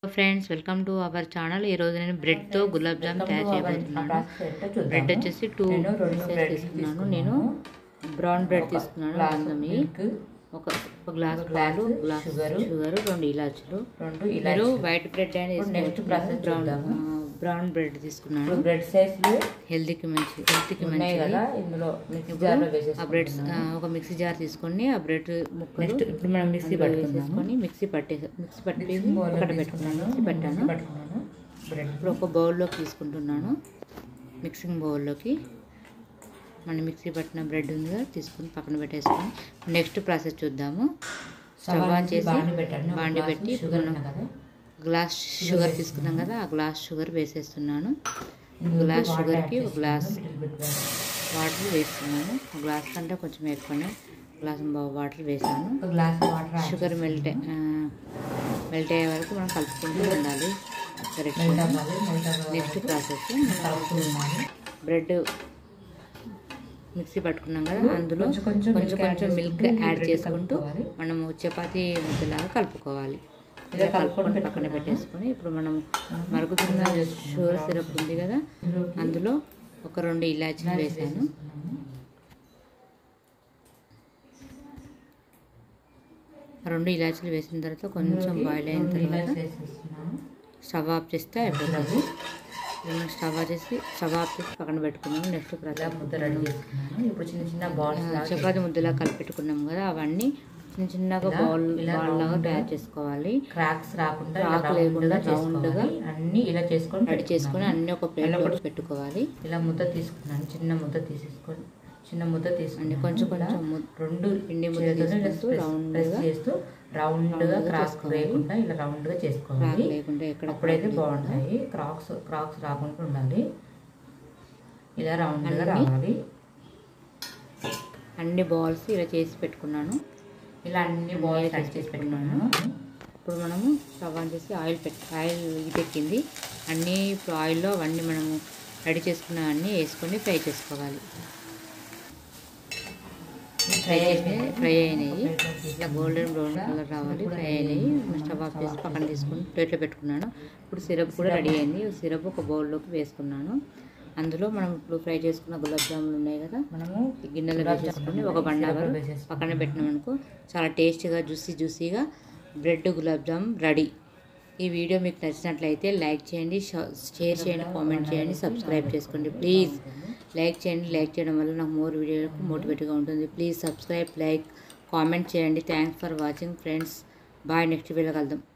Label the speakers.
Speaker 1: Friends welcome to our channel ఈ రోజు నేను బ్రెడ్ తో గులాబ్ జామ్ తయారు చేయబోతున్నాను బ్రెడ్ వచ్చేసి టూ పీసెస్ తీసుకున్నాను నేను బ్రౌన్ బ్రెడ్ తీసుకున్నాను బాదమి ఒక ఒక గ్లాస్ పాలు గ్లాస్ షుగర్ రెండు ఇలాచులు
Speaker 2: రెండు
Speaker 1: మీరు
Speaker 2: ఇలా
Speaker 1: వైట్ బ్రెడ్ అనేది
Speaker 2: నెక్స్ట్ ప్రాసెస్
Speaker 1: బ్రౌన్
Speaker 2: చూద్దాము
Speaker 1: బ్రౌన్ బ్రెడ్ తీసుకున్నాను
Speaker 2: బ్రెడ్ సైజ్లు
Speaker 1: హెల్తీకి మంచి హెల్త్కి
Speaker 2: ఉన్నాయి
Speaker 1: మంచిది
Speaker 2: కదా ఇందులో మిక్సీ జార్లో
Speaker 1: ఆ బ్రెడ్
Speaker 2: వేసేసుకుంటున్నాను
Speaker 1: ఒక మిక్సీ జార్ తీసుకొని ఆ బ్రెడ్ ముక్కలు
Speaker 2: నెక్స్ట్ ఇప్పుడు మనం మిక్సీ పట్టుకుందాము
Speaker 1: వేసేసుకొని మిక్సీ పట్టే మిక్సీ పట్టి
Speaker 2: మిక్సింగ్ బౌల్లో
Speaker 1: పక్కన పెట్టుకున్నాను
Speaker 2: తీసుకున్నాను
Speaker 1: మిక్సీ పట్టాను
Speaker 2: పట్టుకున్నాను బ్రెడ్
Speaker 1: ఇప్పుడు ఒక బౌల్లోకి తీసుకుంటున్నాను మిక్సింగ్ బౌల్లోకి మనం మిక్సీ పట్టిన బ్రెడ్ ఉందిగా తీసుకుని పక్కన పెట్టేసుకొని నెక్స్ట్ ప్రాసెస్ చూద్దాము స్టవ్ ఆన్ చేసి
Speaker 2: బాండి పెట్టండి ఒక
Speaker 1: బాండి
Speaker 2: గ్లాసు
Speaker 1: పెట్టి
Speaker 2: షుగర్
Speaker 1: మనం
Speaker 2: ఉంది కదా
Speaker 1: గ్లాస్ షుగర్ తీసుకున్నాం కదా ఆ గ్లాస్ షుగర్ వేసేస్తున్నాను
Speaker 2: ఇందులోకి
Speaker 1: గ్లాస్
Speaker 2: వాటర్
Speaker 1: షుగర్కి
Speaker 2: యాడ్
Speaker 1: ఒక గ్లాస్
Speaker 2: చేస్తున్నాను, little bit water.
Speaker 1: వాటర్ వేస్తున్నాను ఒక గ్లాస్ కంటే కొంచెం ఎక్కువనే గ్లాస్ వాటర్ వేసాను
Speaker 2: ఒక glass water add
Speaker 1: sugar melt melt అయ్యే వరకు మనం కలుపుకుంటూ ఉండాలి
Speaker 2: మెల్ట్
Speaker 1: కరెక్ట్గా
Speaker 2: అవ్వాలి మెల్ట్ అవ్వాలి
Speaker 1: నెక్స్ట్ ప్రాసెస్
Speaker 2: కలుపుతూ ఉండాలి
Speaker 1: బ్రెడ్ మిక్సీ పట్టుకున్నాం కదా అందులో
Speaker 2: కొంచెం కొంచెం
Speaker 1: కొంచెం
Speaker 2: milk add
Speaker 1: కొంచెం మిల్క్
Speaker 2: చేసుకుంటూ
Speaker 1: యాడ్
Speaker 2: bread
Speaker 1: చేసుకుంటూ
Speaker 2: కలుపుకోవాలి.
Speaker 1: మనము చపాతీ ముద్దలాగా కలుపుకోవాలి
Speaker 2: ఇలా
Speaker 1: ఇలా
Speaker 2: కలుపుకొని
Speaker 1: కలుపుకొని పక్కన
Speaker 2: పెట్టుకున్నాము.
Speaker 1: పెట్టేసుకొని ఇప్పుడు మనం మరుగుతున్న షుగర్ సిరప్ ఉంది కదా
Speaker 2: ఇందులోకి
Speaker 1: అందులో ఒక రెండు ఇలాచీలు వేసాను
Speaker 2: వేసేసుకున్నాము.
Speaker 1: రెండు ఇలాచీలు వేసిన తర్వాత కొంచెం
Speaker 2: ఇందులోకి
Speaker 1: బాయిల్ అయిన
Speaker 2: రెండు
Speaker 1: తర్వాత
Speaker 2: ఇలాచీ వేసేస్తున్నాము.
Speaker 1: స్టవ్ ఆఫ్ చేస్తే అయిపోతుంది మనం స్టవ్ ఆఫ్ చేసి స్టవ్ ఆఫ్ చేసి పక్కన పెట్టుకున్నాము నెక్స్ట్
Speaker 2: ఇలా
Speaker 1: ప్రజలు
Speaker 2: ముద్ద రెడీ చేసుకున్నాను ఇప్పుడు చిన్న చిన్న బాల్స్ లాగా
Speaker 1: చపాతి ముద్దలా కలిపెట్టుకున్నాం కదా అవన్నీ చిన్న చిన్నగా
Speaker 2: ఇలా-
Speaker 1: బౌల్
Speaker 2: ఇలా
Speaker 1: బాల్ లాగా
Speaker 2: round
Speaker 1: తయారు చేసుకోవాలి
Speaker 2: క్రాక్స్ రాకుండా ఇలా
Speaker 1: క్రాక్
Speaker 2: round
Speaker 1: లేకుండా
Speaker 2: గా
Speaker 1: round గా
Speaker 2: చేసుకోవాలి. అన్ని ఇలా చేసుకొని
Speaker 1: రెడీ చేసుకొని అన్ని ఒక ప్లేట్లో
Speaker 2: ఇలా
Speaker 1: పెట్టుకోవాలి
Speaker 2: ఇలా ముద్ద తీసుకున్నాను చిన్న ముద్ద తీసేసుకొని చిన్న ముద్ద
Speaker 1: అన్ని
Speaker 2: తీసుకుని
Speaker 1: కొంచెం కొంచెం ముద్ద
Speaker 2: రెండు
Speaker 1: పిండి ముద్ద
Speaker 2: చేతులతో ఇలా
Speaker 1: తీసుకుంటూ
Speaker 2: press-
Speaker 1: round
Speaker 2: press
Speaker 1: గా-
Speaker 2: చేస్తూ రౌండ్ గా
Speaker 1: round గా
Speaker 2: క్రాక్స్
Speaker 1: చేసుకోవాలి.
Speaker 2: లేకుండా ఇలా రౌండ్ గా
Speaker 1: క్రాక్
Speaker 2: చేసుకోవాలి
Speaker 1: లేకుండా ఎక్కడ
Speaker 2: అప్పుడైతే
Speaker 1: crack లేకుండా.
Speaker 2: బాగుంటాయి క్రాక్స్ క్రాక్స్ రాకుండా ఉండాలి ఇలా రౌండ్ గా
Speaker 1: అన్ని-
Speaker 2: రావాలి
Speaker 1: అన్ని బాల్స్ ఇలా చేసి పెట్టుకున్నాను
Speaker 2: ఇలా అన్ని బాల్స్ కట్ చేసి పెట్టుకున్నాను
Speaker 1: ఇప్పుడు మనము స్టవ్ ఆన్ చేసి ఆయిల్ పెట్టి ఆయిల్ పెట్టింది అన్నీ ఇప్పుడు ఆయిల్లో అవన్నీ మనము రెడీ చేసుకున్న అన్నీ వేసుకొని ఫ్రై చేసుకోవాలి ఫ్రై చేసి ఫ్రై అయినాయి ఇట్లా గోల్డెన్ బ్రౌన్ కలర్ రావాలి ఫ్రై అయినాయి స్టవ్ ఆఫ్ చేసి పక్కన తీసుకొని ప్లేట్లో పెట్టుకున్నాను ఇప్పుడు సిరప్ కూడా రెడీ అయింది సిరప్ ఒక బౌల్లోకి వేసుకున్నాను అందులో మనం ఇప్పుడు ఫ్రై చేసుకున్న గులాబ్ జాములు ఉన్నాయి కదా
Speaker 2: మనము
Speaker 1: ఈ గిన్నెలో
Speaker 2: గులాబ్
Speaker 1: వేసేసుకొని
Speaker 2: జామున్
Speaker 1: ఒక వన్
Speaker 2: సిరప్లో
Speaker 1: అవర్
Speaker 2: వేసేసుకున్నాం.
Speaker 1: పక్కన పెట్టినాం అనుకో చాలా టేస్టీగా జ్యూసీ జ్యూసీగా బ్రెడ్ గులాబ్ జామ్ రెడీ ఈ వీడియో మీకు నచ్చినట్లయితే లైక్ చేయండి ష- షేర్ చేయండి కామెంట్ చేయండి సబ్స్క్రైబ్ చేసుకోండి ప్లీజ్ లైక్ చేయండి లైక్ చేయడం వల్ల నాకు మోర్ వీడియోలకు మోటివేట్గా ఉంటుంది ప్లీజ్ సబ్స్క్రైబ్ లైక్ కామెంట్ చేయండి thanks for watching friends bye next video కలుద్దాం